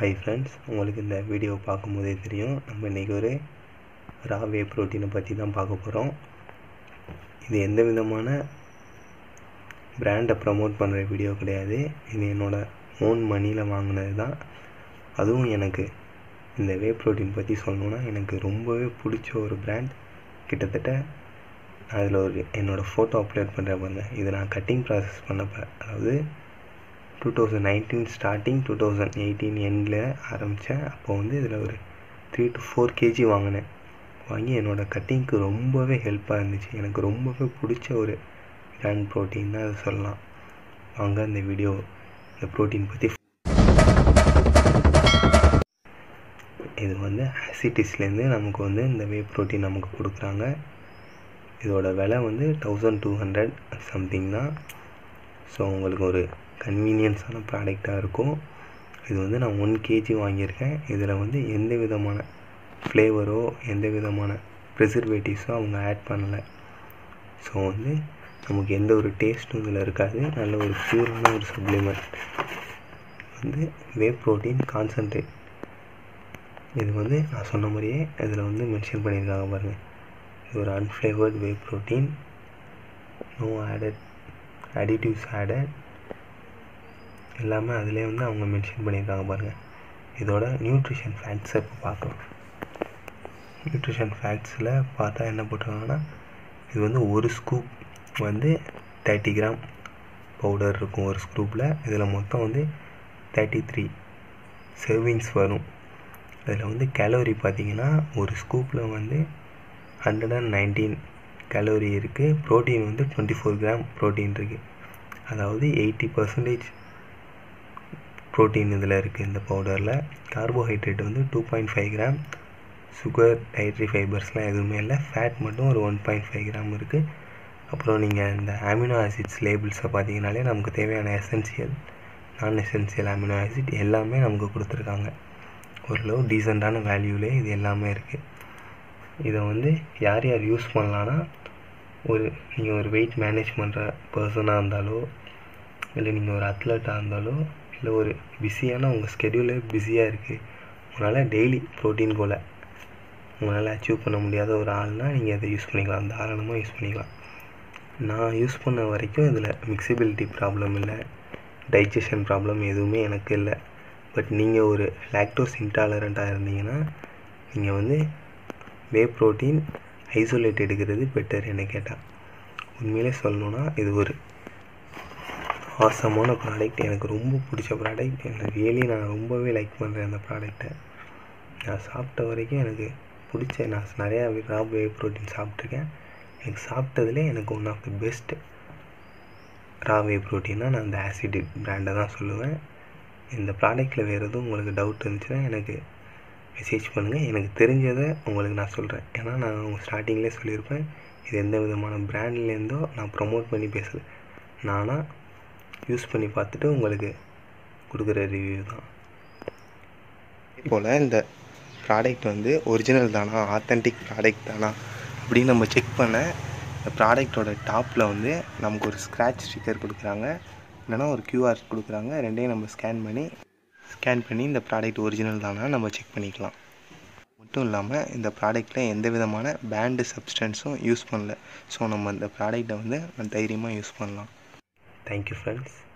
hi friends உங்களுக்கு இந்த video பார்க்கும்போதே தெரியும் நம்ம இன்றைக்கி ஒரு ரா வே ப்ரோட்டீனை பற்றி தான் பார்க்க போகிறோம் இது எந்த விதமான பிராண்டை ப்ரமோட் பண்ணுற வீடியோ கிடையாது இது என்னோடய ஓன் மணியில் வாங்கினது தான் அதுவும் எனக்கு இந்த வே ப்ரோட்டீன் பற்றி சொல்லணுன்னா எனக்கு ரொம்பவே பிடிச்ச ஒரு பிராண்ட் கிட்டத்தட்ட அதில் ஒரு என்னோடய ஃபோட்டோ அப்லோட் பண்ணுற பாருங்க இது நான் கட்டிங் ப்ராசஸ் பண்ணப்போ அதாவது two thousand nineteen starting two thousand eighteen எண்டில் ஆரம்பித்தேன் அப்போ வந்து இதில் ஒரு த்ரீ டு ஃபோர் கேஜி வாங்கினேன் வாங்கி என்னோடய கட்டிங்க்கு ரொம்பவே ஹெல்ப்பாக இருந்துச்சு எனக்கு ரொம்பவே பிடிச்ச ஒரு பிராண்ட் ப்ரோட்டீன் தான் அதை சொல்லலாம் வாங்க இந்த வீடியோ இந்த ப்ரோட்டீன் பற்றி இது வந்து ஆசிட்டிஸ்லேருந்து நமக்கு வந்து இந்த வே ப்ரோட்டீன் நமக்கு கொடுக்குறாங்க இதோட விலை வந்து தௌசண்ட் டூ ஹண்ட்ரட் சம்திங் தான் ஸோ உங்களுக்கு ஒரு கன்வீனியன்ஸான ப்ராடக்டாக இருக்கும் இது வந்து நான் ஒன் கேஜி வாங்கியிருக்கேன் இதில் வந்து எந்த விதமான ஃப்ளேவரோ எந்த விதமான ப்ரிசர்வேட்டிவ்ஸோ அவங்க ஆட் பண்ணலை ஸோ வந்து நமக்கு எந்த ஒரு டேஸ்ட்டும் இதில் இருக்காது நல்ல ஒரு ப்யூரான ஒரு சப்ளிமெண்ட் வந்து வே ப்ரோட்டீன் கான்சன்ட்ரேட் இது வந்து நான் சொன்ன மாதிரியே இதில் வந்து மென்ஷன் பண்ணியிருக்காங்க பாருங்கள் இது ஒரு unflavoured whey protein no added additives added எல்லாமே அதிலே வந்து அவங்க மென்ஷன் பண்ணியிருக்காங்க பாருங்கள் இதோட நியூட்ரிஷன் ஃபேக்ட்ஸை இப்போ பார்க்கலாம் நியூட்ரிஷன் ஃபேக்ட்ஸில் பார்த்தா என்ன போட்டிருக்காங்கன்னா இது வந்து ஒரு ஸ்கூப் வந்து தேர்ட்டி கிராம் பவுடர் இருக்கும் ஒரு ஸ்கூப்பில் இதில் மொத்தம் வந்து தேர்ட்டி த்ரீ சர்விங்ஸ் வரும் அதில் வந்து கேலோரி பார்த்தீங்கன்னா ஒரு ஸ்கூப்பில் வந்து ஹண்ட்ரட் அண்ட் நைன்டீன் கேலோரி இருக்குது ப்ரோட்டீன் வந்து டுவெண்ட்டி ஃபோர் கிராம் ப்ரோட்டீன் இருக்குது அதாவது எயிட்டி பர்சன்டேஜ் ப்ரோட்டீன் இதில் இருக்குது இந்த பவுடரில் கார்போஹைட்ரேட் வந்து two point five gram sugar dietary ஃபைபர்ஸ்லாம் எதுவுமே இல்லை ஃபேட் மட்டும் ஒரு ஒன் பாயிண்ட் ஃபைவ் கிராம் இருக்குது அப்புறம் நீங்கள் இந்த அமினோ ஆசிட்ஸ் லேபிள்ஸை பார்த்தீங்கனாலே நமக்கு தேவையான எசென்சியல் நான் எசென்சியல் அமினோ ஆசிட் எல்லாமே நமக்கு கொடுத்துருக்காங்க ஓரளவு டீசெண்டான வேல்யூலே இது எல்லாமே இருக்குது இதை வந்து யார் யார் யூஸ் பண்ணலான்னா ஒரு நீங்கள் ஒரு வெயிட் மேனேஜ் பண்ணுற பர்சனாக இருந்தாலோ இல்லை நீங்கள் ஒரு அத்லட்டாக இருந்தாலோ இல்லை ஒரு பிஸியான உங்கள் ஸ்கெடியூலே பிஸியாக இருக்குது உங்களால் டெய்லி ப்ரோட்டீன் போல் உங்களால் அச்சீவ் பண்ண முடியாத ஒரு ஆள்னால் நீங்கள் அதை யூஸ் பண்ணிக்கலாம் தாராளமாக யூஸ் பண்ணிக்கலாம் நான் யூஸ் பண்ண வரைக்கும் இதில் மிக்சிபிலிட்டி ப்ராப்ளம் இல்லை டைஜஷன் ப்ராப்ளம் எதுவுமே எனக்கு இல்லை பட் நீங்கள் ஒரு லாக்டோஸ் இன்டாலரண்ட்டாக இருந்தீங்கன்னா நீங்கள் வந்து வே ப்ரோட்டீன் ஐசோலேட் எடுக்கிறது பெட்டர் என்ன கேட்டால் உண்மையிலே சொல்லணுன்னா இது ஒரு ஆசமான ப்ராடக்ட் எனக்கு ரொம்ப பிடிச்ச ப்ராடக்ட் எனக்கு ரியலி நான் ரொம்பவே லைக் பண்ணுறேன் அந்த ப்ராடக்டை நான் சாப்பிட்ட வரைக்கும் எனக்கு பிடிச்ச நான் நிறையா ரா வே ப்ரோட்டீன் சாப்பிட்ருக்கேன் எனக்கு சாப்பிட்டதுலே எனக்கு one of the best raw whey ப்ரோட்டீனாக நான் அந்த ஆசிட் பிராண்டை தான் சொல்லுவேன் இந்த ப்ராடக்ட்டில் வேறு எதுவும் உங்களுக்கு டவுட் இருந்துச்சுன்னா எனக்கு மெசேஜ் பண்ணுங்கள் எனக்கு தெரிஞ்சதை உங்களுக்கு நான் சொல்கிறேன் ஏன்னா நான் உங்கள் ஸ்டார்டிங்லேயே சொல்லியிருப்பேன் இது எந்த விதமான பிராண்ட்லேருந்தோ நான் ப்ரொமோட் பண்ணி பேசலை நானாக யூஸ் பண்ணி பார்த்துட்டு உங்களுக்கு கொடுக்குற ரிவ்யூ தான் போல் இந்த ப்ராடக்ட் வந்து ஒரிஜினல் தானா ஆத்தென்டிக் ப்ராடக்ட் தானா அப்படின்னு நம்ம செக் பண்ண இந்த ப்ராடக்டோட டாப்பில் வந்து நமக்கு ஒரு ஸ்க்ராட்ச் ஸ்டிக்கர் கொடுக்குறாங்க இல்லைனா ஒரு க்யூஆர் கொடுக்குறாங்க ரெண்டையும் நம்ம ஸ்கேன் பண்ணி ஸ்கேன் பண்ணி இந்த ப்ராடக்ட் ஒரிஜினல் தானா நம்ம செக் பண்ணிக்கலாம் மட்டும் இல்லாமல் இந்த ப்ராடக்ட்டில் எந்த விதமான பேண்டு சப்ஸ்டன்ஸும் யூஸ் பண்ணல ஸோ நம்ம இந்த ப்ராடக்டை வந்து தைரியமாக யூஸ் பண்ணலாம் தேங்க்யூ ஃப்ரெண்ட்ஸ்